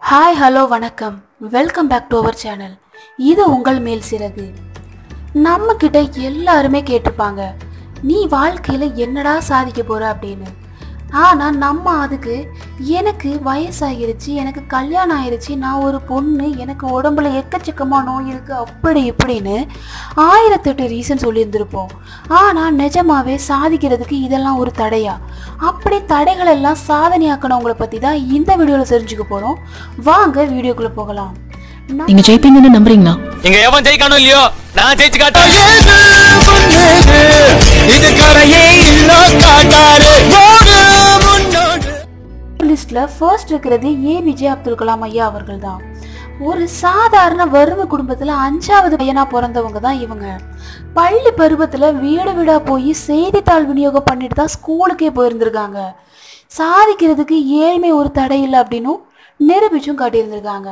hi hello வணக்கம் welcome back to our channel இது உங்கள் மேல் சிறகு நம்ம கிட்ட எல்லாருமே கேட்டிருப்பாங்க நீ வாழ்க்கையில என்னடா சாதிக்க போற அப்படின்னு ஆனா நம்ம அதுக்கு எனக்கு வயசாகிருச்சு எனக்கு கல்யாணம் ஆயிருச்சு நான் ஒரு பொண்ணு எனக்கு உடம்புல எக்கச்சக்கமா நோய் இருக்கு அப்படி இப்படின்னு ஆயிரத்தெட்டு ரீசன் சொல்லியிருந்திருப்போம் ஆனா நிஜமாவே சாதிக்கிறதுக்கு இதெல்லாம் ஒரு தடையா அப்படி தடைகள் எல்லாம் சாதனையாக்கணவங்களை பத்தி தான் இந்த வீடியோல தெரிஞ்சுக்க போறோம் வாங்க வீடியோக்குள்ள போகலாம் நான் நீங்க ஜெயிப்பீங்கன்னு நம்புறீங்களா இங்க எவன் ஜெயிக்கானோ இல்லையோ நான் ஜெயிச்சு காட்டேன் இது கரையே இல்ல காட்டாரு ஓடு முன்னோடு லிஸ்ட்ல ஃபர்ஸ்ட் இருக்கிறது ஏபிஜே அப்துல் கலாம் ஐயா அவர்கள் தான் ஒரு சாதாரண வறுமை குடும்பத்துல அஞ்சாவது பையனா பிறந்தவங்க தான் இவங்க பள்ளி பருவத்துல வீடு வீடா போய் செய்தித்தாள் விநியோகம் பண்ணிட்டு தான் ஸ்கூலுக்கே போயிருந்திருக்காங்க சாதிக்கிறதுக்கு ஏழ்மை ஒரு தடை இல்லை அப்படின்னும் நிரூபிச்சும் காட்டியிருந்திருக்காங்க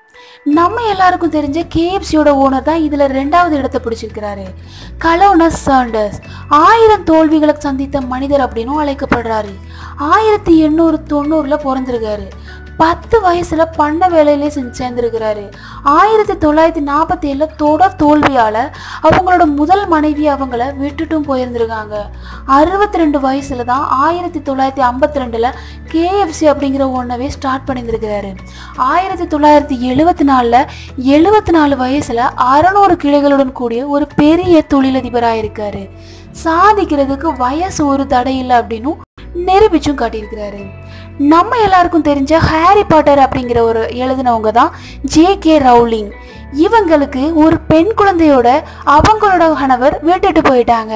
நம்ம எல்லாருக்கும் தெரிஞ்ச கேஎஃப்சியோட ஓனர் தான் இதுல ரெண்டாவது இடத்தை பிடிச்சிருக்கிறாரு கலோனஸ் சாண்டர்ஸ் ஆயிரம் தோல்விகளை சந்தித்த மனிதர் அப்படின்னும் அழைக்கப்படுறாரு ஆயிரத்தி எண்ணூறு தொண்ணூறுல பிறந்திருக்காரு பத்து வயசுல பண்ண வேலையிலே செஞ்சு சேர்ந்திருக்கிறாரு ஆயிரத்தி தொள்ளாயிரத்தி நாற்பத்தி ஏழுல தொடர் தோல்வியால அவங்களோட முதல் மனைவி அவங்கள விட்டுட்டும் போயிருந்திருக்காங்க அறுபத்தி ரெண்டு வயசுல தான் ஆயிரத்தி தொள்ளாயிரத்தி ஐம்பத்தி ரெண்டுல கேஎஃப்சி அப்படிங்கிற ஒன்னவே ஸ்டார்ட் பண்ணியிருந்திருக்கிறாரு ஆயிரத்தி தொள்ளாயிரத்தி எழுபத்தி நாலுல எழுபத்தி நாலு வயசுல அறநூறு கிளைகளுடன் கூடிய ஒரு பெரிய தொழிலதிபராக இருக்காரு சாதிக்கிறதுக்கு வயசு ஒரு தடை இல்லை அப்படின்னும் நிரூபிச்சும் காட்டியிருக்கிறாரு நம்ம எல்லாருக்கும் தெரிஞ்ச ஹாரி பாட்டர் அப்படிங்கிற ஒரு எழுதினவங்க தான் ஜே கே ரவுலிங் இவங்களுக்கு ஒரு பெண் குழந்தையோட அவங்களோட கணவர் விட்டுட்டு போயிட்டாங்க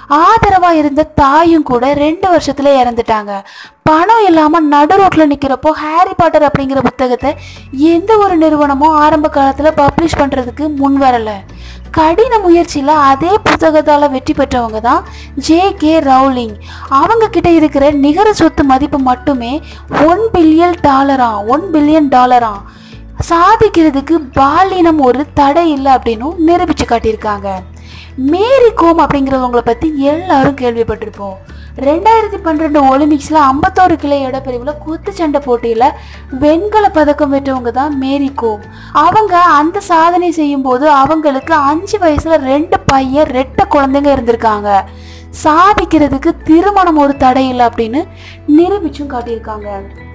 ஆதரவா இருந்த தாயும் கூட ரெண்டு வருஷத்துல இறந்துட்டாங்க பணம் இல்லாம நடு ரோட்ல நிக்கிறப்போ ஹாரி பாட்டர் அப்படிங்கிற புத்தகத்தை எந்த ஒரு நிறுவனமும் ஆரம்ப காலத்துல பப்ளிஷ் பண்றதுக்கு முன் வரல கடின முயற்சியில் அதே புத்தகத்தால் வெற்றி பெற்றவங்க தான் ஜே கே ரவுலிங் அவங்க கிட்ட இருக்கிற நிகர சொத்து மதிப்பு மட்டுமே ஒன் பில்லியன் டாலரா ஒன் பில்லியன் டாலரா சாதிக்கிறதுக்கு பாலினம் ஒரு தடை இல்லை அப்படின்னும் நிரூபிச்சு காட்டியிருக்காங்க மேரி கோம் அப்படிங்கிறவங்கள பற்றி எல்லாரும் கேள்விப்பட்டிருப்போம் ரெண்டாயிரத்தி பன்னிரெண்டு ஒலிம்பிக்ஸில் ஐம்பத்தோரு கிளை இடப்பிரிவில் குத்துச்சண்டை போட்டியில் வெண்கல பதக்கம் வெற்றவங்க தான் மேரி கோம் அவங்க அந்த சாதனை செய்யும்போது அவங்களுக்கு அஞ்சு வயசுல ரெண்டு பையன் ரெட்டை குழந்தைங்க இருந்திருக்காங்க சாதிக்கிறதுக்கு திருமணம் ஒரு தடை இல்லை அப்படின்னு நிரூபிச்சும் காட்டியிருக்காங்க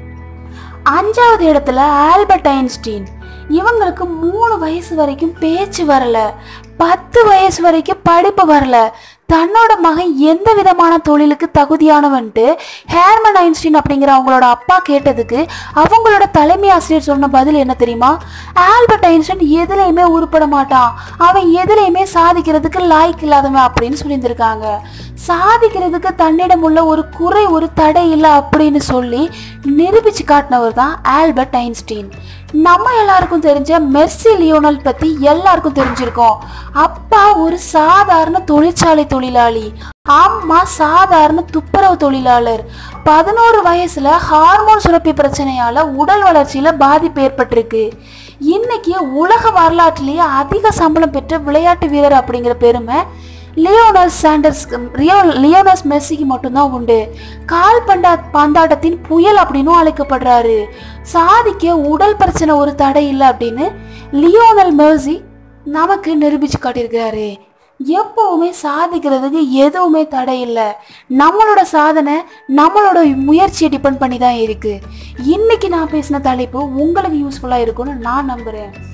அஞ்சாவது இடத்துல ஆல்பர்ட் ஐன்ஸ்டீன் இவங்களுக்கு மூணு வயசு வரைக்கும் பேச்சு வரல பத்து வயசு வரைக்கும் படிப்பு வரல தன்னோட மகன் எந்த விதமான தொழிலுக்கு தகுதியானவன்ட்டு ஹேர்மன் ஐன்ஸ்டீன் அப்படிங்கிற அவங்களோட அப்பா கேட்டதுக்கு அவங்களோட தலைமை ஆசிரியர் சொன்ன பதில் என்ன தெரியுமா ஆல்பர்ட் ஐன்ஸ்டீன் எதுலையுமே உருப்பட மாட்டான் அவன் எதுலையுமே சாதிக்கிறதுக்கு லாய்க்கு இல்லாதவன் அப்படின்னு சொல்லியிருந்திருக்காங்க சாதிக்கிறதுக்கு தன்னிடம் உள்ள ஒரு குறை ஒரு தடை இல்லை அப்படின்னு சொல்லி நிரூபிச்சு காட்டினவர் தான் ஆல்பர்ட் ஐன்ஸ்டீன் நம்ம எல்லாருக்கும் தெரிஞ்ச மெர்சி லியோனல் பத்தி எல்லாருக்கும் தெரிஞ்சிருக்கோம் அப்பா ஒரு சாதாரண தொழிற்சாலை தொழிலாளி அம்மா சாதாரண துப்புரவு தொழிலாளர் பதினோரு வயசுல ஹார்மோன் சுரப்பி பிரச்சனையால உடல் வளர்ச்சியில பாதிப்பு ஏற்பட்டிருக்கு இன்னைக்கு உலக வரலாற்றிலேயே அதிக சம்பளம் பெற்ற விளையாட்டு வீரர் அப்படிங்கிற பெருமை லியோனல் சாண்டர்ஸ் ரியோ லியோனஸ் மெஸ்ஸிக்கு மட்டும்தான் உண்டு கால்பண்டா பந்தாட்டத்தின் புயல் அப்படின்னும் அழைக்கப்படுறாரு சாதிக்க உடல் பிரச்சனை ஒரு தடை இல்லை அப்படின்னு லியோனல் மெர்சி நமக்கு நிரூபிச்சு காட்டியிருக்கிறாரு எப்பவுமே சாதிக்கிறதுக்கு எதுவுமே தடை இல்லை நம்மளோட சாதனை நம்மளோட முயற்சியை டிபெண்ட் பண்ணி தான் இருக்கு இன்னைக்கு நான் பேசின தலைப்பு உங்களுக்கு யூஸ்ஃபுல்லாக இருக்கும்னு நான் நம்புகிறேன்